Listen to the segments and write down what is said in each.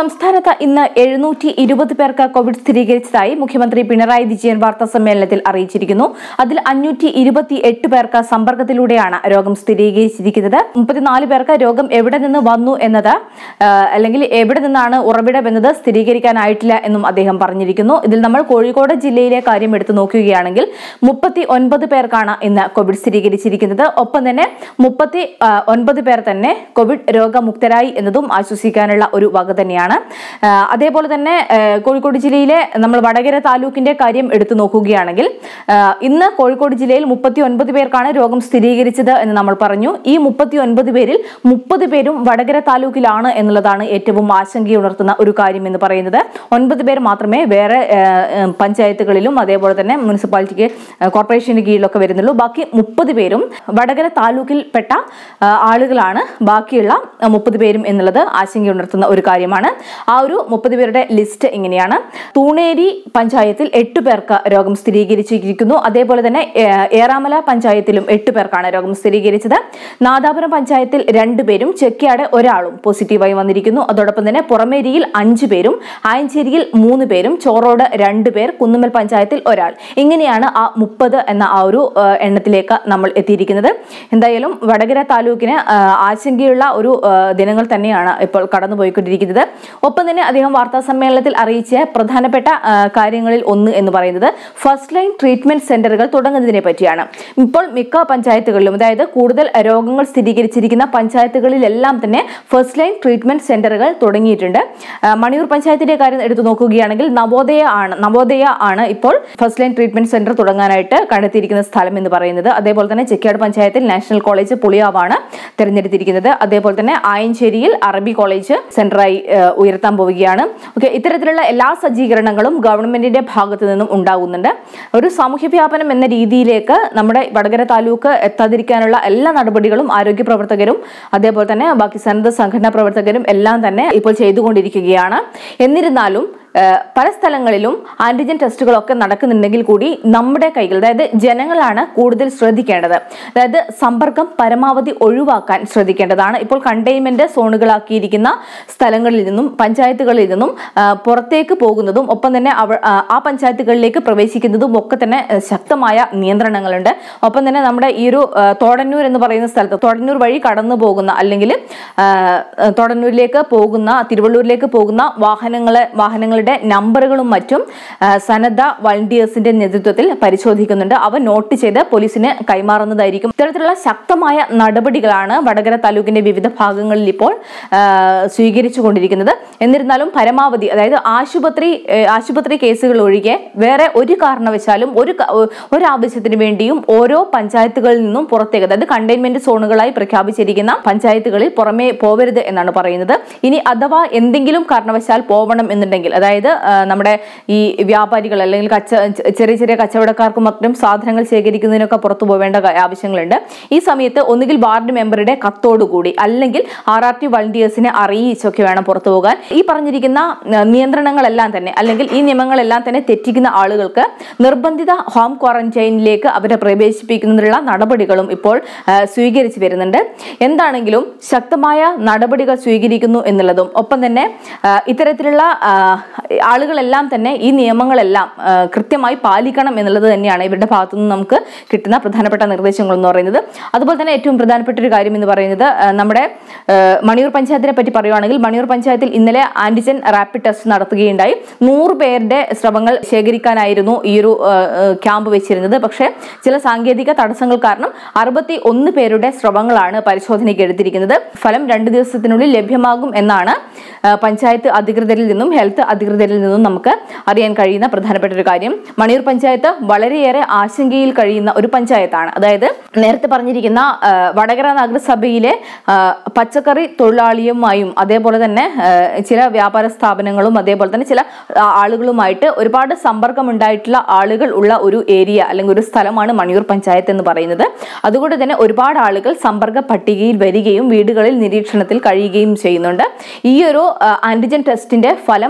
സംസ്ഥാനത്ത് ഇന്ന് എഴുന്നൂറ്റി ഇരുപത് പേർക്ക് കോവിഡ് സ്ഥിരീകരിച്ചതായി മുഖ്യമന്ത്രി പിണറായി വിജയൻ വാർത്താ സമ്മേളനത്തിൽ അറിയിച്ചിരിക്കുന്നു അതിൽ അഞ്ഞൂറ്റി ഇരുപത്തി എട്ട് പേർക്ക് സമ്പർക്കത്തിലൂടെയാണ് രോഗം സ്ഥിരീകരിച്ചിരിക്കുന്നത് മുപ്പത്തിനാല് പേർക്ക് രോഗം എവിടെ നിന്ന് വന്നു എന്നത് ആ, അല്ലെങ്കിൽ എവിടെ നിന്നാണ് ഉറവിടം എന്നത് സ്ഥിരീകരിക്കാനായിട്ടില്ല എന്നും അദ്ദേഹം പറഞ്ഞിരിക്കുന്നു ഇതിൽ നമ്മൾ കോഴിക്കോട് ജില്ലയിലെ കാര്യം എടുത്തു നോക്കുകയാണെങ്കിൽ മുപ്പത്തി ഒൻപത് പേർക്കാണ് ഇന്ന് കോവിഡ് സ്ഥിരീകരിച്ചിരിക്കുന്നത് ഒപ്പം തന്നെ മുപ്പത്തി ആ, ഒൻപത് പേർ തന്നെ കോവിഡ് രോഗമുക്തരായി എന്നതും ആശ്വസിക്കാനുള്ള ഒരു വക തന്നെയാണ് ആ, അതേപോലെ തന്നെ ആ, കോഴിക്കോട് ജില്ലയിലെ നമ്മൾ വടകര താലൂക്കിന്റെ കാര്യം എടുത്തു നോക്കുകയാണെങ്കിൽ ആ, ഇന്ന് കോഴിക്കോട് ജില്ലയിൽ മുപ്പത്തി ഒൻപത് പേർക്കാണ് രോഗം സ്ഥിരീകരിച്ചത് എന്ന് നമ്മൾ പറഞ്ഞു ഈ മുപ്പത്തി ഒൻപത് പേരിൽ മുപ്പത് പേരും വടകര താലൂക്കിലാണ് എന്നുള്ളതാണ് ഏറ്റവും ആശങ്കയുണർത്തുന്ന ഒരു കാര്യം എന്ന് പറയുന്നത് ഒൻപത് പേർ മാത്രമേ വേറെ ആ, ആ, പഞ്ചായത്തുകളിലും അതേപോലെ തന്നെ മുനിസിപ്പാലിറ്റിക്ക് ആ, കോർപ്പറേഷന് കീഴിലൊക്കെ വരുന്നുള്ളൂ ബാക്കി മുപ്പത് പേരും വടകര താലൂക്കിൽപ്പെട്ട ആ, ആളുകളാണ് ബാക്കിയുള്ള മുപ്പത് പേരും എന്നുള്ളത് ആശങ്കയുണർത്തുന്ന ഒരു കാര്യമാണ് ആ ഒരു മുപ്പത് പേരുടെ ലിസ്റ്റ് ഇങ്ങനെയാണ് തൂണേരി പഞ്ചായത്തിൽ എട്ട് പേർക്ക് രോഗം സ്ഥിരീകരിച്ചിരിക്കുന്നു അതേപോലെ തന്നെ ഏ, ഏറാമല പഞ്ചായത്തിലും എട്ട് പേർക്കാണ് രോഗം സ്ഥിരീകരിച്ചത് നാദാപുരം പഞ്ചായത്തിൽ രണ്ടുപേരും ചെക്കിയാട് ഒരാളും പോസിറ്റീവായി വന്നിരിക്കുന്നു അതോടൊപ്പം തന്നെ പുറമേരിയിൽ അഞ്ചു പേരും ആയഞ്ചേരിയിൽ മൂന്ന് പേരും ചോറോട് രണ്ട് പേർ കുന്നുമ്മൽ പഞ്ചായത്തിൽ ഒരാൾ ഇങ്ങനെയാണ് ആ മുപ്പത് എന്ന ആ ഒരു ആ, എണ്ണത്തിലേക്ക് നമ്മൾ എത്തിയിരിക്കുന്നത് എന്തായാലും വടകര താലൂക്കിന് ആ, ആശങ്കയുള്ള ഒരു ആ, ദിനങ്ങൾ തന്നെയാണ് ഇപ്പോൾ കടന്നുപോയിക്കൊണ്ടിരിക്കുന്നത് ഒപ്പം തന്നെ അദ്ദേഹം വാർത്താ സമ്മേളനത്തിൽ അറിയിച്ച പ്രധാനപ്പെട്ട ആ, കാര്യങ്ങളിൽ ഒന്ന് എന്ന് പറയുന്നത് ഫസ്റ്റ് ലൈൻ ട്രീറ്റ്മെന്റ് സെന്ററുകൾ തുടങ്ങുന്നതിനെ പറ്റിയാണ് ഇപ്പോൾ മിക്ക പഞ്ചായത്തുകളിലും അതായത് കൂടുതൽ രോഗങ്ങൾ സ്ഥിരീകരിച്ചിരിക്കുന്ന പഞ്ചായത്തുകളിലെല്ലാം തന്നെ ഫസ്റ്റ് ലൈൻ ട്രീറ്റ്മെന്റ് സെന്ററുകൾ തുടങ്ങിയിട്ടുണ്ട് ആ, മണിയൂർ പഞ്ചായത്തിന്റെ കാര്യം എടുത്തു നോക്കുകയാണെങ്കിൽ നവോദയ ആണ് നവോദയ ആണ് ഇപ്പോൾ ഫസ്റ്റ് ലൈൻ ട്രീറ്റ്മെന്റ് സെന്റർ തുടങ്ങാനായിട്ട് കണ്ടെത്തിയിരിക്കുന്ന സ്ഥലം എന്ന് പറയുന്നത് അതേപോലെ തന്നെ ചെക്കിയാട് പഞ്ചായത്തിൽ നാഷണൽ കോളേജ് പുളിയാവാണ് തിരഞ്ഞെടുത്തിരിക്കുന്നത് അതേപോലെ തന്നെ ആയഞ്ചേരിയിൽ അറബി കോളേജ് സെന്ററായി ഏഹ്, ഉയർത്താൻ പോവുകയാണ് ഓക്കെ ഇത്തരത്തിലുള്ള എല്ലാ സജ്ജീകരണങ്ങളും ഗവൺമെന്റിന്റെ ഭാഗത്തു നിന്നും ഉണ്ടാകുന്നുണ്ട് ഒരു സാമൂഹ്യ വ്യാപനം എന്ന രീതിയിലേക്ക് നമ്മുടെ വടകര താലൂക്ക് എത്താതിരിക്കാനുള്ള എല്ലാ നടപടികളും ആരോഗ്യ പ്രവർത്തകരും അതേപോലെ തന്നെ ബാക്കി സന്നദ്ധ സംഘടനാ പ്രവർത്തകരും എല്ലാം തന്നെ ഇപ്പോൾ ചെയ്തുകൊണ്ടിരിക്കുകയാണ് എന്നിരുന്നാലും ഏഹ്, പല സ്ഥലങ്ങളിലും ആന്റിജൻ ടെസ്റ്റുകളൊക്കെ നടക്കുന്നുണ്ടെങ്കിൽ കൂടി നമ്മുടെ കൈകൾ അതായത് ജനങ്ങളാണ് കൂടുതൽ ശ്രദ്ധിക്കേണ്ടത് അതായത് സമ്പർക്കം പരമാവധി ഒഴിവാക്കാൻ ശ്രദ്ധിക്കേണ്ടതാണ് ഇപ്പോൾ കണ്ടെയ്ൻമെന്റ് സോണുകളാക്കിയിരിക്കുന്ന സ്ഥലങ്ങളിൽ നിന്നും പഞ്ചായത്തുകളിൽ നിന്നും ആ, പുറത്തേക്ക് പോകുന്നതും ഒപ്പം തന്നെ അവ ആ, ആ പഞ്ചായത്തുകളിലേക്ക് പ്രവേശിക്കുന്നതും ഒക്കെ തന്നെ ഏഹ്, ശക്തമായ നിയന്ത്രണങ്ങളുണ്ട് ഒപ്പം തന്നെ നമ്മുടെ ഈ ഒരു ആ, തോടന്നൂർ എന്ന് പറയുന്ന സ്ഥലത്ത് തോടന്നൂർ വഴി കടന്നു പോകുന്ന അല്ലെങ്കിൽ ആ, തോടന്നൂരിലേക്ക് പോകുന്ന തിരുവള്ളൂരിലേക്ക് പോകുന്ന വാഹനങ്ങളെ വാഹനങ്ങളുടെ നമ്പറുകളും മറ്റും ആ, സന്നദ്ധ വളണ്ടിയേഴ്സിന്റെ നേതൃത്വത്തിൽ പരിശോധിക്കുന്നുണ്ട് അവ നോട്ട് ചെയ്ത് പോലീസിന് കൈമാറുന്നതായിരിക്കും ഇത്തരത്തിലുള്ള ശക്തമായ നടപടികളാണ് വടകര താലൂക്കിന്റെ വിവിധ ഭാഗങ്ങളിൽ ഇപ്പോൾ ആ, സ്വീകരിച്ചുകൊണ്ടിരിക്കുന്നത് എന്നിരുന്നാലും പരമാവധി അതായത് ആശുപത്രി ഏ, ആശുപത്രി കേസുകൾ ഒഴികെ വേറെ ഒരു കാരണവശാലും ഒരു ക- ഒരു ആവശ്യത്തിന് വേണ്ടിയും ഓരോ പഞ്ചായത്തുകളിൽ നിന്നും പുറത്തേക്ക് അതായത് കണ്ടെയ്ൻമെന്റ് സോണുകളായി പ്രഖ്യാപിച്ചിരിക്കുന്ന പഞ്ചായത്തുകളിൽ പുറമേ പോവരുത് എന്നാണ് പറയുന്നത് ഇനി അഥവാ എന്തെങ്കിലും കാരണവശാൽ പോവണം എന്നുണ്ടെങ്കിൽ അതായത് ആ, നമ്മുടെ ഈ വ്യാപാരികൾ അല്ലെങ്കിൽ കച്ച ചെറിയ ചെറിയ കച്ചവടക്കാർക്കും മറ്റും സാധനങ്ങൾ ശേഖരിക്കുന്നതിനൊക്കെ പുറത്തു പോവേണ്ട ക- ആവശ്യങ്ങളുണ്ട് ഈ സമയത്ത് ഒന്നുകിൽ വാർഡ് മെമ്പറുടെ കത്തോടുകൂടി അല്ലെങ്കിൽ ആർ ആർ ടി വളണ്ടിയേഴ്സിനെ അറിയിച്ചൊക്കെ വേണം പുറത്തു പോകാൻ ഈ പറഞ്ഞിരിക്കുന്ന ആ, നിയന്ത്രണങ്ങളെല്ലാം തന്നെ അല്ലെങ്കിൽ ഈ നിയമങ്ങളെല്ലാം തന്നെ തെറ്റിക്കുന്ന ആളുകൾക്ക് നിർബന്ധിത ഹോം ക്വാറന്റൈനിലേക്ക് അവരെ പ്രവേശിപ്പിക്കുന്നതിനുള്ള നടപടികളും ഇപ്പോൾ ആ, സ്വീകരിച്ചു വരുന്നുണ്ട് എന്താണെങ്കിലും ശക്തമായ നടപടികൾ സ്വീകരിക്കുന്നു എന്നുള്ളതും ഒപ്പം തന്നെ ആ, ഇത്തരത്തിലുള്ള ആ, ആളുകളെല്ലാം തന്നെ ഈ നിയമങ്ങളെല്ലാം ആ, കൃത്യമായി പാലിക്കണം എന്നുള്ളത് തന്നെയാണ് ഇവരുടെ ഭാഗത്തു നിന്ന് നമുക്ക് കിട്ടുന്ന പ്രധാനപ്പെട്ട നിർദ്ദേശങ്ങൾ എന്ന് പറയുന്നത് അതുപോലെ തന്നെ ഏറ്റവും പ്രധാനപ്പെട്ട ഒരു കാര്യം എന്ന് പറയുന്നത് ആ, നമ്മുടെ ആ, മണിയൂർ പഞ്ചായത്തിനെ പറ്റി പറയുവാണെങ്കിൽ മണിയൂർ പഞ്ചായത്തിൽ ഇന്നലെ ആന്റിജൻ റാപ്പിഡ് ടെസ്റ്റ് നടത്തുകയുണ്ടായി നൂറ് പേരുടെ സ്രവങ്ങൾ ശേഖരിക്കാനായിരുന്നു ഈ ഒരു ആ, ആ, ക്യാമ്പ് വെച്ചിരുന്നത് പക്ഷേ ചില സാങ്കേതിക തടസ്സങ്ങൾ കാരണം അറുപത്തി ഒന്ന് പേരുടെ സ്രവങ്ങളാണ് പരിശോധനയ്ക്ക് എടുത്തിരിക്കുന്നത് ഫലം രണ്ട് ദിവസത്തിനുള്ളിൽ ലഭ്യമാകും എന്നാണ് ആ, പഞ്ചായത്ത് അധികൃതരിൽ നിന്നും ഹെൽത്ത് അധികൃതരിൽ നിന്നും നമുക്ക് അറിയാൻ കഴിയുന്ന പ്രധാനപ്പെട്ട ഒരു കാര്യം മണിയൂർ പഞ്ചായത്ത് വളരെയേറെ ആശങ്കയിൽ കഴിയുന്ന ഒരു പഞ്ചായത്താണ് അതായത് നേരത്തെ പറഞ്ഞിരിക്കുന്ന ആ, വടകര നഗരസഭയിലെ ആ, പച്ചക്കറി തൊഴിലാളിയുമായും അതേപോലെ തന്നെ ആ, ചില വ്യാപാര സ്ഥാപനങ്ങളും അതേപോലെ തന്നെ ചില ആ, ആളുകളുമായിട്ട് ഒരുപാട് സമ്പർക്കം ഉണ്ടായിട്ടുള്ള ആളുകൾ ഉള്ള ഒരു ഏരിയ അല്ലെങ്കിൽ ഒരു സ്ഥലമാണ് മണിയൂർ പഞ്ചായത്ത് എന്ന് പറയുന്നത് അതുകൊണ്ട് തന്നെ ഒരുപാട് ആളുകൾ സമ്പർക്ക പട്ടികയിൽ വരികയും വീടുകളിൽ നിരീക്ഷണത്തിൽ കഴിയുകയും ചെയ്യുന്നുണ്ട് ഈ ഒരു ആ, ആന്റിജൻ ടെസ്റ്റിന്റെ ഫലം പുറത്തു വന്ന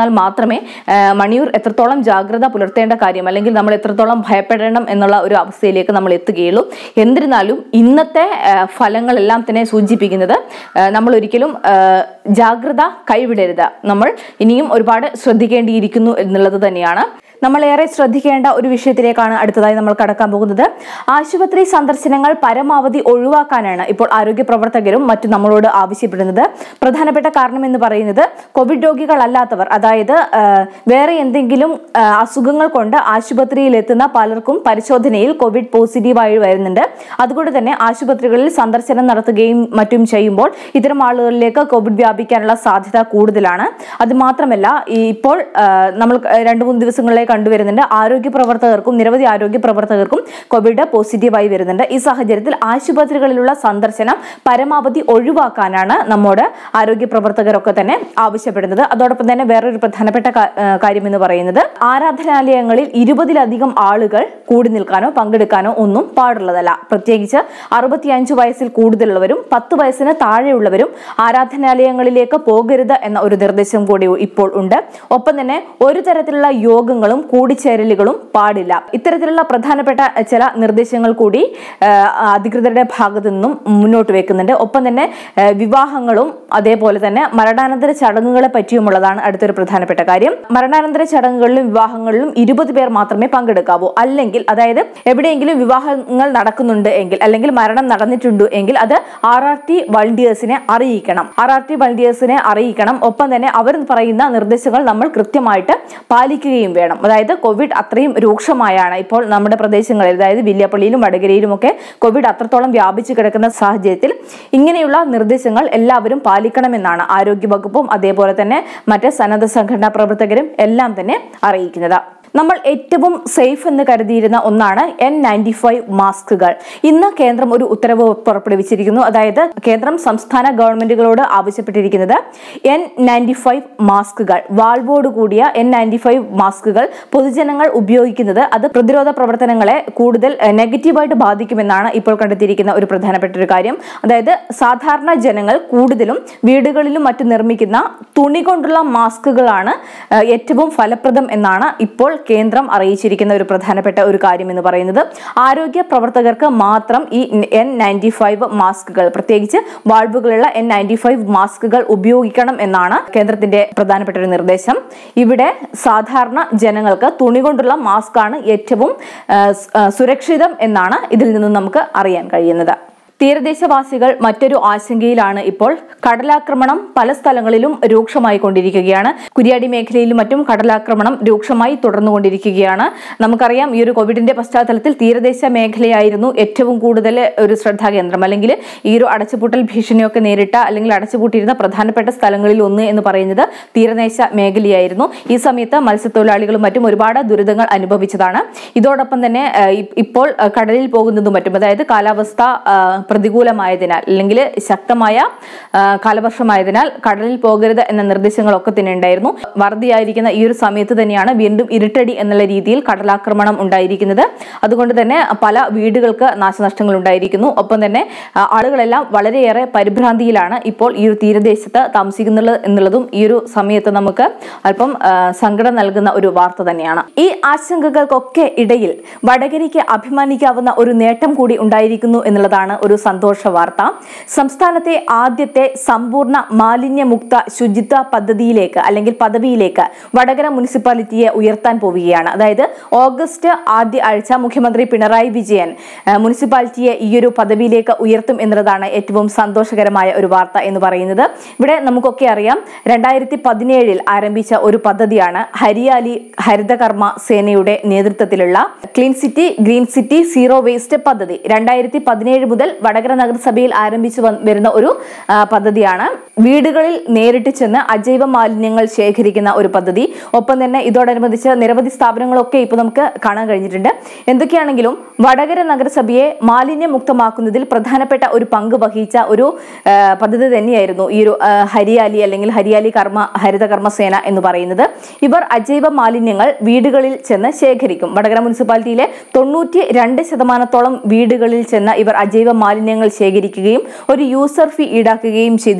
വന്നാൽ മാത്രമേ ആ, മണിയൂർ എത്രത്തോളം ജാഗ്രത പുലർത്തേണ്ട കാര്യം അല്ലെങ്കിൽ നമ്മൾ എത്രത്തോളം ഭയപ്പെടണം എന്നുള്ള ഒരു അവസ്ഥയിലേക്ക് നമ്മൾ എത്തുകയുള്ളൂ എന്നിരുന്നാലും ഇന്നത്തെ ആ, ഫലങ്ങളെല്ലാം തന്നെ സൂചിപ്പിക്കുന്നത് ആ, നമ്മൾ ഒരിക്കലും ആ, ജാഗ്രത കൈവിടരുത് നമ്മൾ ഇനിയും ഒരുപാട് ശ്രദ്ധിക്കേണ്ടിയിരിക്കുന്നു എന്നുള്ളത് തന്നെയാണ് നമ്മൾ ഏറെ ശ്രദ്ധിക്കേണ്ട ഒരു വിഷയത്തിലേക്കാണ് അടുത്തതായി നമ്മൾ കടക്കാൻ പോകുന്നത് ആശുപത്രി സന്ദർശനങ്ങൾ പരമാവധി ഒഴിവാക്കാനാണ് ഇപ്പോൾ ആരോഗ്യ പ്രവർത്തകരും മറ്റു നമ്മളോട് ആവശ്യപ്പെടുന്നത് പ്രധാനപ്പെട്ട കാരണം എന്ന് പറയുന്നത് കോവിഡ് രോഗികളല്ലാത്തവർ അതായത് ആ, വേറെ എന്തെങ്കിലും ആ, അസുഖങ്ങൾ കൊണ്ട് ആശുപത്രിയിൽ എത്തുന്ന പലർക്കും പരിശോധനയിൽ കോവിഡ് പോസിറ്റീവായി വരുന്നുണ്ട് അതുകൊണ്ട് തന്നെ ആശുപത്രികളിൽ സന്ദർശനം നടത്തുകയും മറ്റും ചെയ്യുമ്പോൾ ഇത്തരം ആളുകളിലേക്ക് കോവിഡ് വ്യാപിക്കാനുള്ള സാധ്യത കൂടുതലാണ് അത് മാത്രമല്ല ഈ ഇപ്പോൾ ആ, നമ്മൾ രണ്ട് മൂന്ന് ദിവസങ്ങളിലായി കണ്ടുവരുന്നുണ്ട് ആരോഗ്യ പ്രവർത്തകർക്കും നിരവധി ആരോഗ്യ പ്രവർത്തകർക്കും കോവിഡ് പോസിറ്റീവായി വരുന്നുണ്ട് ഈ സാഹചര്യത്തിൽ ആശുപത്രികളിലുള്ള സന്ദർശനം പരമാവധി ഒഴിവാക്കാനാണ് നമ്മോട് ആരോഗ്യ പ്രവർത്തകരൊക്കെ തന്നെ ആവശ്യപ്പെടുന്നത് അതോടൊപ്പം തന്നെ വേറൊരു പ്രധാനപ്പെട്ട കാ- ആ, കാര്യം എന്ന് പറയുന്നത് ആരാധനാലയങ്ങളിൽ ഇരുപതിലധികം ആളുകൾ കൂടി നിൽക്കാനോ പങ്കെടുക്കാനോ ഒന്നും പാടുള്ളതല്ല പ്രത്യേകിച്ച് അറുപത്തിയഞ്ച് വയസ്സിൽ കൂടുതലുള്ളവരും പത്ത് വയസ്സിന് താഴെയുള്ളവരും ആരാധനാലയങ്ങളിലേക്ക് പോകരുത് എന്ന ഒരു നിർദ്ദേശം കൂടി ഇപ്പോൾ ഉണ്ട് ഒപ്പം തന്നെ ഒരു തരത്തിലുള്ള യോഗങ്ങളും കൂടിച്ചേരലുകളും പാടില്ല ഇത്തരത്തിലുള്ള പ്രധാനപ്പെട്ട ചില നിർദ്ദേശങ്ങൾ കൂടി ആ, അധികൃതരുടെ ഭാഗത്തു നിന്നും മുന്നോട്ട് വെക്കുന്നുണ്ട് ഒപ്പം തന്നെ ആ, വിവാഹങ്ങളും അതേപോലെ തന്നെ മരണാനന്തര ചടങ്ങുകളെ പറ്റിയുമുള്ളതാണ് അടുത്തൊരു പ്രധാനപ്പെട്ട കാര്യം മരണാനന്തര ചടങ്ങുകളിലും വിവാഹങ്ങളിലും ഇരുപത് പേർ മാത്രമേ പങ്കെടുക്കാവൂ അല്ലെങ്കിൽ അതായത് എവിടെയെങ്കിലും വിവാഹങ്ങൾ നടക്കുന്നുണ്ട് എങ്കിൽ അല്ലെങ്കിൽ മരണം നടന്നിട്ടുണ്ട് എങ്കിൽ അത് ആർ ആർ ടി വളണ്ടിയേഴ്സിനെ അറിയിക്കണം ആർ ആർ ടി വളണ്ടിയേഴ്സിനെ അറിയിക്കണം ഒപ്പം തന്നെ അവർ പറയുന്ന നിർദ്ദേശങ്ങൾ നമ്മൾ കൃത്യമായിട്ട് പാലിക്കുകയും വേണം അതായത് കോവിഡ് അത്രയും രൂക്ഷമായാണ് ഇപ്പോൾ നമ്മുടെ പ്രദേശങ്ങളിൽ അതായത് വില്യാപ്പള്ളിയിലും വടകരയിലും ഒക്കെ കോവിഡ് അത്രത്തോളം വ്യാപിച്ചു കിടക്കുന്ന സാഹചര്യത്തിൽ ഇങ്ങനെയുള്ള നിർദ്ദേശങ്ങൾ എല്ലാവരും പാലിക്കണമെന്നാണ് ആരോഗ്യ വകുപ്പും അതേപോലെ തന്നെ മറ്റ് സന്നദ്ധ സംഘടനാ പ്രവർത്തകരും എല്ലാം തന്നെ അറിയിക്കുന്നത് നമ്മൾ ഏറ്റവും സേഫ് എന്ന് കരുതിയിരുന്ന ഒന്നാണ് എൻ നയൻറ്റി ഫൈവ് മാസ്കുകൾ ഇന്ന് കേന്ദ്രം ഒരു ഉത്തരവ് പുറപ്പെടുവിച്ചിരിക്കുന്നു അതായത് കേന്ദ്രം സംസ്ഥാന ഗവൺമെന്റുകളോട് ആവശ്യപ്പെട്ടിരിക്കുന്നത് എൻ നയൻറ്റി ഫൈവ് മാസ്കുകൾ വാൾവോട് കൂടിയ എൻ നയൻറ്റി ഫൈവ് മാസ്കുകൾ പൊതുജനങ്ങൾ ഉപയോഗിക്കുന്നത് അത് പ്രതിരോധ പ്രവർത്തനങ്ങളെ കൂടുതൽ എഹ്, നെഗറ്റീവായിട്ട് ബാധിക്കുമെന്നാണ് ഇപ്പോൾ കണ്ടെത്തിയിരിക്കുന്ന ഒരു പ്രധാനപ്പെട്ട ഒരു കാര്യം അതായത് സാധാരണ ജനങ്ങൾ കൂടുതലും വീടുകളിലും മറ്റും നിർമ്മിക്കുന്ന തുണി കൊണ്ടുള്ള മാസ്കുകളാണ് ഏഹ്, ഏറ്റവും ഫലപ്രദം എന്നാണ് ഇപ്പോൾ കേന്ദ്രം അറിയിച്ചിരിക്കുന്ന ഒരു പ്രധാനപ്പെട്ട ഒരു കാര്യം എന്ന് പറയുന്നത് ആരോഗ്യ പ്രവർത്തകർക്ക് മാത്രം ഈ എൻ നയൻറ്റി ഫൈവ് മാസ്കുകൾ പ്രത്യേകിച്ച് വാൾവുകളുള്ള എൻ നയൻറ്റി ഫൈവ് മാസ്കുകൾ ഉപയോഗിക്കണം എന്നാണ് കേന്ദ്രത്തിന്റെ പ്രധാനപ്പെട്ട ഒരു നിർദ്ദേശം ഇവിടെ സാധാരണ ജനങ്ങൾക്ക് തുണി കൊണ്ടുള്ള മാസ്ക് ആണ് ഏറ്റവും ആ, സ്- ആ, സുരക്ഷിതം എന്നാണ് ഇതിൽ നിന്ന് നമുക്ക് അറിയാൻ കഴിയുന്നത് തീരദേശവാസികൾ മറ്റൊരു ആശങ്കയിലാണ് ഇപ്പോൾ കടലാക്രമണം പല സ്ഥലങ്ങളിലും രൂക്ഷമായി കൊണ്ടിരിക്കുകയാണ് കുരിയാടി മേഖലയിലും മറ്റും കടലാക്രമണം രൂക്ഷമായി തുടർന്നുകൊണ്ടിരിക്കുകയാണ് നമുക്കറിയാം ഈ ഒരു കോവിഡിന്റെ പശ്ചാത്തലത്തിൽ തീരദേശ മേഖലയായിരുന്നു ഏറ്റവും കൂടുതൽ ഒരു ശ്രദ്ധാകേന്ദ്രം അല്ലെങ്കിൽ ഈ ഒരു അടച്ചുപൂട്ടൽ ഭീഷണിയൊക്കെ നേരിട്ട അല്ലെങ്കിൽ അടച്ചുപൂട്ടിയിരുന്ന പ്രധാനപ്പെട്ട സ്ഥലങ്ങളിൽ ഒന്ന് എന്ന് പറയുന്നത് തീരദേശ മേഖലയായിരുന്നു ഈ സമയത്ത് മത്സ്യത്തൊഴിലാളികളും മറ്റും ഒരുപാട് ദുരിതങ്ങൾ അനുഭവിച്ചതാണ് ഇതോടൊപ്പം തന്നെ ആ, ഇ- ഇപ്പോൾ ആ, കടലിൽ പോകുന്നതും മറ്റും അതായത് കാലാവസ്ഥ ആ, പ്രതികൂലമായതിനാൽ അല്ലെങ്കിൽ ശക്തമായ ആ, കാലവർഷമായതിനാൽ കടലിൽ പോകരുത് എന്ന നിർദ്ദേശങ്ങളൊക്കെ തന്നെ ഉണ്ടായിരുന്നു വറുതിയായിരിക്കുന്ന ഈ ഒരു സമയത്ത് തന്നെയാണ് വീണ്ടും ഇരുട്ടടി എന്നുള്ള രീതിയിൽ കടലാക്രമണം ഉണ്ടായിരിക്കുന്നത് അതുകൊണ്ട് തന്നെ പല വീടുകൾക്ക് നാശനഷ്ടങ്ങൾ ഉണ്ടായിരിക്കുന്നു ഒപ്പം തന്നെ ആ, ആളുകളെല്ലാം വളരെയേറെ പരിഭ്രാന്തിയിലാണ് ഇപ്പോൾ ഈ ഒരു തീരദേശത്ത് താമസിക്കുന്നുള്ളത് എന്നുള്ളതും ഈ ഒരു സമയത്ത് നമുക്ക് അല്പം ആ, സങ്കടം നൽകുന്ന ഒരു വാർത്ത തന്നെയാണ് ഈ ആശങ്കകൾക്കൊക്കെ ഇടയിൽ വടകരയ്ക്ക് അഭിമാനിക്കാവുന്ന ഒരു നേട്ടം കൂടി ഉണ്ടായിരിക്കുന്നു എന്നുള്ളതാണ് ഒരു സന്തോഷ വാർത്ത സംസ്ഥാനത്തെ ആദ്യത്തെ സമ്പൂർണ്ണ മാലിന്യമുക്ത ശുചിത്വ പദ്ധതിയിലേക്ക് അല്ലെങ്കിൽ പദവിയിലേക്ക് വടകര മുനിസിപ്പാലിറ്റിയെ ഉയർത്താൻ പോവുകയാണ് അതായത് ഓഗസ്റ്റ് ആദ്യ ആഴ്ച മുഖ്യമന്ത്രി പിണറായി വിജയൻ ആ, മുനിസിപ്പാലിറ്റിയെ ഈ ഒരു പദവിയിലേക്ക് ഉയർത്തും എന്നുള്ളതാണ് ഏറ്റവും സന്തോഷകരമായ ഒരു വാർത്ത എന്ന് പറയുന്നത് ഇവിടെ നമുക്കൊക്കെ അറിയാം രണ്ടായിരത്തി പതിനേഴിൽ ആരംഭിച്ച ഒരു പദ്ധതിയാണ് ഹരിയാലി ഹരിതകർമ്മ സേനയുടെ നേതൃത്വത്തിലുള്ള clean city green city zero waste പദ്ധതി രണ്ടായിരത്തി പതിനേഴ് മുതൽ വടകര നഗരസഭയിൽ ആരംഭിച്ചു വന്ന് വരുന്ന ഒരു ആ, പദ്ധതിയാണ് വീടുകളിൽ നേരിട്ട് ചെന്ന് അജൈവ മാലിന്യങ്ങൾ ശേഖരിക്കുന്ന ഒരു പദ്ധതി ഒപ്പം തന്നെ ഇതോടനുബന്ധിച്ച് നിരവധി സ്ഥാപനങ്ങളൊക്കെ ഇപ്പോൾ നമുക്ക് കാണാൻ കഴിഞ്ഞിട്ടുണ്ട് എന്തൊക്കെയാണെങ്കിലും വടകര നഗരസഭയെ മാലിന്യമുക്തമാക്കുന്നതിൽ പ്രധാനപ്പെട്ട ഒരു പങ്ക് വഹിച്ച ഒരു ആ, പദ്ധതി തന്നെയായിരുന്നു ഈ ഒരു ആ, ഹരിയാലി അല്ലെങ്കിൽ ഹരിയാലി കർമ്മ ഹരിത കർമ്മസേന എന്ന് പറയുന്നത് ഇവർ അജൈവ മാലിന്യങ്ങൾ വീടുകളിൽ ചെന്ന് ശേഖരിക്കും വടകര മുനിസിപ്പാലിറ്റിയിലെ തൊണ്ണൂറ്റി രണ്ട് ശതമാനത്തോളം വീടുകളിൽ ചെന്ന് ഇവർ അജൈവ മാലിന്യങ്ങൾ ശേഖരിക്കുകയും ഒരു യൂസർ ഫീ ഈടാക്കുകയും ചെയ്തിരുന്നു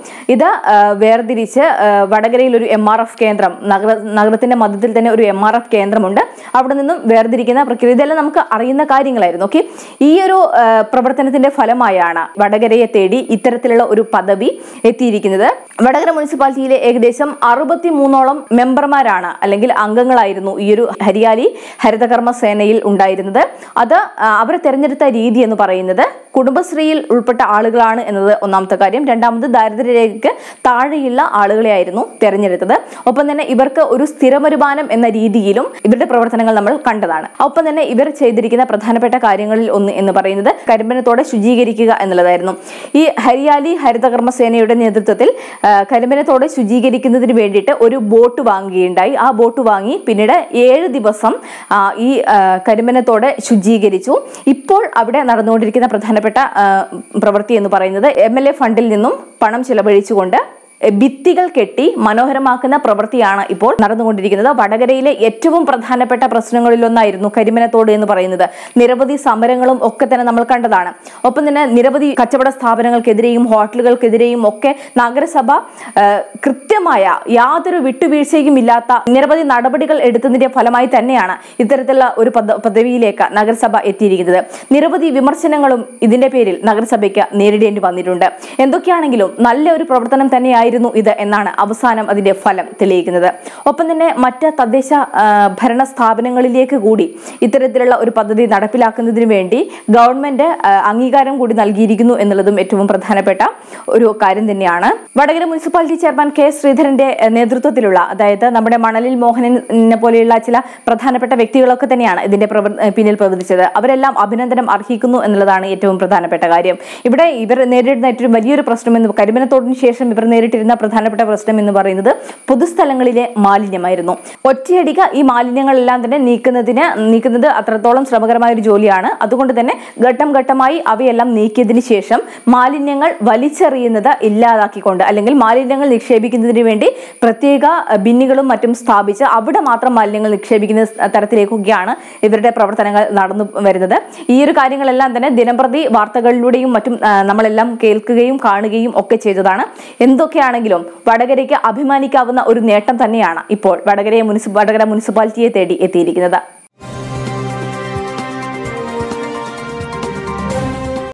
ഇത് ആ, വേർതിരിച്ച് ആ, വടകരയിൽ ഒരു എം ആർ എഫ് കേന്ദ്രം നഗര നഗരത്തിന്റെ മധ്യത്തിൽ തന്നെ ഒരു എം ആർ എഫ് കേന്ദ്രമുണ്ട് അവിടെ നിന്നും വേർതിരിക്കുന്ന പ്രക്രിയ ഇതെല്ലാം നമുക്ക് അറിയുന്ന കാര്യങ്ങളായിരുന്നു ഓക്കെ ഈ ഒരു ആ, പ്രവർത്തനത്തിന്റെ ഫലമായാണ് വടകരയെ തേടി ഇത്തരത്തിലുള്ള ഒരു പദവി എത്തിയിരിക്കുന്നത് വടകര മുനിസിപ്പാലിറ്റിയിലെ ഏകദേശം അറുപത്തി മൂന്നോളം മെമ്പർമാരാണ് അല്ലെങ്കിൽ അംഗങ്ങളായിരുന്നു ഈ ഒരു ഹരിയാലി ഹരിതകർമ്മ സേനയിൽ ഉണ്ടായിരുന്നത് അത് ആ, അവരെ തെരഞ്ഞെടുത്ത രീതി എന്ന് പറയുന്നത് കുടുംബശ്രീയിൽ ഉൾപ്പെട്ട ആളുകളാണ് എന്നത് ഒന്നാമത്തെ കാര്യം രണ്ടാമത് ദാരിദ്ര്യരേഖയ്ക്ക് താഴെയുള്ള ആളുകളെയായിരുന്നു തെരഞ്ഞെടുത്തത് ഒപ്പം തന്നെ ഇവർക്ക് ഒരു സ്ഥിരവരുമാനം എന്ന രീതിയിലും ഇവരുടെ പ്രവർത്തനങ്ങൾ നമ്മൾ കണ്ടതാണ് ഒപ്പം തന്നെ ഇവർ ചെയ്തിരിക്കുന്ന പ്രധാനപ്പെട്ട കാര്യങ്ങളിൽ ഒന്ന് എന്ന് പറയുന്നത് കരിമ്പനത്തോടെ ശുചീകരിക്കുക എന്നുള്ളതായിരുന്നു ഈ ഹരിയാലി ഹരിതകർമ്മ സേനയുടെ നേതൃത്വത്തിൽ ആ, കരിമ്പനത്തോടെ ശുചീകരിക്കുന്നതിന് വേണ്ടിയിട്ട് ഒരു ബോട്ട് വാങ്ങുകയുണ്ടായി ആ ബോട്ട് വാങ്ങി പിന്നീട് ഏഴ് ദിവസം ആ, ഈ ആ, കരിമ്പനത്തോടെ ശുചീകരിച്ചു ഇപ്പോൾ അവിടെ നടന്നുകൊണ്ടിരിക്കുന്ന പ്രധാനപ്പെട്ട ആ, പ്രവൃത്തി എന്ന് പറയുന്നത് എം എൽ എ ഫണ്ടിൽ നിന്നും പണം ചിലവഴിച്ചുകൊണ്ട് ഭിത്തികൾ കെട്ടി മനോഹരമാക്കുന്ന പ്രവൃത്തിയാണ് ഇപ്പോൾ നടന്നുകൊണ്ടിരിക്കുന്നത് വടകരയിലെ ഏറ്റവും പ്രധാനപ്പെട്ട പ്രശ്നങ്ങളിലൊന്നായിരുന്നു കരിമനത്തോട് എന്ന് പറയുന്നത് നിരവധി സമരങ്ങളും ഒക്കെ തന്നെ നമ്മൾ കണ്ടതാണ് ഒപ്പം തന്നെ നിരവധി കച്ചവട സ്ഥാപനങ്ങൾക്കെതിരെയും ഹോട്ടലുകൾക്കെതിരെയും ഒക്കെ നഗരസഭ ആ, കൃത്യമായ യാതൊരു വിട്ടുവീഴ്ചയും ഇല്ലാത്ത നിരവധി നടപടികൾ എടുത്തതിന്റെ ഫലമായി തന്നെയാണ് ഇത്തരത്തിലുള്ള ഒരു പദ പദവിയിലേക്ക് നഗരസഭ എത്തിയിരിക്കുന്നത് നിരവധി വിമർശനങ്ങളും ഇതിന്റെ പേരിൽ നഗരസഭയ്ക്ക് നേരിടേണ്ടി വന്നിട്ടുണ്ട് എന്തൊക്കെയാണെങ്കിലും നല്ല ഒരു പ്രവർത്തനം തന്നെയായിരുന്നു ഇത് എന്നാണ് അവസാനം അതിന്റെ ഫലം തെളിയിക്കുന്നത് ഒപ്പം തന്നെ മറ്റ് തദ്ദേശ ആ, ഭരണ സ്ഥാപനങ്ങളിലേക്ക് കൂടി ഇത്തരത്തിലുള്ള ഒരു പദ്ധതി നടപ്പിലാക്കുന്നതിന് വേണ്ടി ഗവൺമെന്റ് ആ, അംഗീകാരം കൂടി നൽകിയിരിക്കുന്നു എന്നുള്ളതും ഏറ്റവും പ്രധാനപ്പെട്ട ഒരു കാര്യം തന്നെയാണ് വടകര മുനിസിപ്പാലിറ്റി ചെയർമാൻ കെ ശ്രീധരന്റെ ആ, നേതൃത്വത്തിലുള്ള അതായത് നമ്മുടെ മണലിൽ മോഹനനെ പോലെയുള്ള ചില പ്രധാനപ്പെട്ട വ്യക്തികളൊക്കെ തന്നെയാണ് ഇതിന്റെ പ്രവർ പിന്നിൽ പ്രവർത്തിച്ചത് അവരെല്ലാം അഭിനന്ദനം അർഹിക്കുന്നു എന്നുള്ളതാണ് ഏറ്റവും പ്രധാനപ്പെട്ട കാര്യം ഇവിടെ ഇവർ നേരിടുന്ന ഏറ്റവും വലിയൊരു പ്രശ്നം എന്ന് കരിമനത്തോടിന് ശേഷം ഇവർ നേരിട്ടിരുന്ന പ്രധാനപ്പെട്ട പ്രശ്നം എന്ന് പറയുന്നത് പൊതുസ്ഥലങ്ങളിലെ മാലിന്യമായിരുന്നു ഒറ്റയടിക്ക് ഈ മാലിന്യങ്ങളെല്ലാം തന്നെ നീക്കുന്നതിന് നീക്കുന്നത് അത്രത്തോളം ശ്രമകരമായ ഒരു ജോലിയാണ് അതുകൊണ്ട് തന്നെ ഘട്ടം ഘട്ടമായി അവയെല്ലാം നീക്കിയതിന് ശേഷം മാലിന്യങ്ങൾ വലിച്ചെറിയുന്നത് ഇല്ലാതാക്കിക്കൊണ്ട് അല്ലെങ്കിൽ മാലിന്യങ്ങൾ നിക്ഷേപിക്കുന്നതിന് വേണ്ടി പ്രത്യേക അഹ്, ബിന്നുകളും മറ്റും സ്ഥാപിച്ച് അവിടെ മാത്രം മാലിന്യങ്ങൾ നിക്ഷേപിക്കുന്ന സ് തരത്തിലേക്കൊക്കെയാണ് ഇവരുടെ പ്രവർത്തനങ്ങൾ നടന്നു വരുന്നത് ഈ ഒരു കാര്യങ്ങളെല്ലാം തന്നെ ദിനംപ്രതി വാർത്തകളിലൂടെയും മറ്റും ആ, നമ്മളെല്ലാം കേൾക്കുകയും കാണുകയും ഒക്കെ ചെയ്തതാണ് എന്തൊക്കെയാണെങ്കിലും വടകരയ്ക്ക് അഭിമാനിക്കാവുന്ന ഒരു നേട്ടം തന്നെയാണ് ഇപ്പോൾ വടകരയെ മുനിസിപ്പ വടകര മുനിസിപ്പാലിറ്റിയെ തേടി എത്തിയിരിക്കുന്നത്